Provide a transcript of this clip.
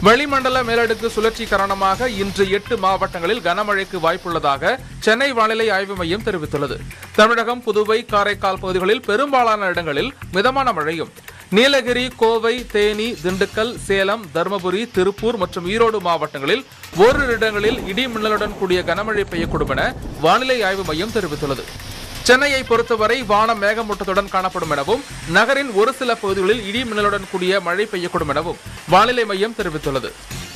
வளிமண்டல மேலடுக்கு சுழற்சி காரணமாக இன்று எட்டு மாவட்டங்களில் கனமழைக்கு வாய்ப்புள்ளதாக சென்னை வானிலை ஆய்வு மையம் தெரிவித்துள்ளது தமிழகம் புதுவை காரைக்கால் பகுதிகளில் பெரும்பாலான இடங்களில் மிதமான மழையும் நீலகிரி கோவை தேனி திண்டுக்கல் சேலம் தருமபுரி திருப்பூர் மற்றும் ஈரோடு மாவட்டங்களில் ஓரிரு இடங்களில் இடி மின்னலுடன் கூடிய கனமழை பெய்யக்கூடும் என வானிலை ஆய்வு மையம் தெரிவித்துள்ளது சென்னையை பொறுத்தவரை வானம் மேகமூட்டத்துடன் காணப்படும் எனவும் நகரின் ஒரு சில பகுதிகளில் இடி மின்னலுடன் கூடிய மழை பெய்யக்கூடும் எனவும் வானிலை மையம் தெரிவித்துள்ளது